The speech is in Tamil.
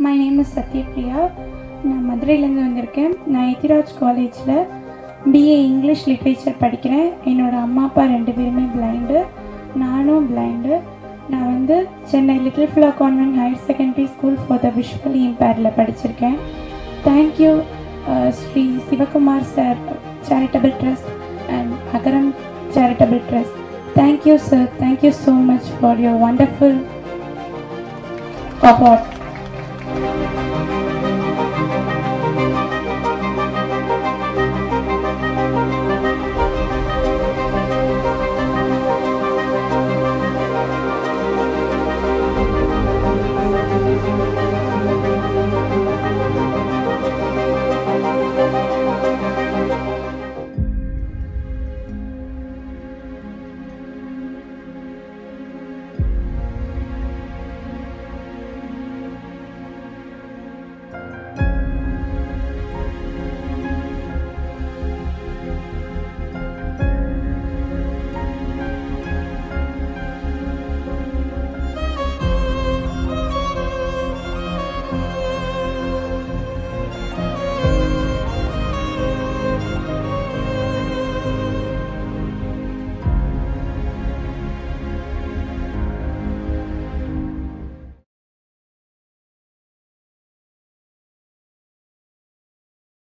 மை நேம் இஸ் சத்யபிரியா நான் மதுரையிலேருந்து வந்திருக்கேன் நான் எத்திராஜ் காலேஜில் பிஏ இங்கிலீஷ் லிட்ரேச்சர் படிக்கிறேன் என்னோட அம்மா அப்பா ரெண்டு பேருமே பிளைண்டு நானும் பிளைண்டு நான் வந்து Chennai Little Flower Convent Higher Secondary School for the visually இம்பேர்டில் படிச்சிருக்கேன் thank you Shri Sivakumar sir charitable trust and Agaram charitable trust thank you sir thank you so much for your wonderful award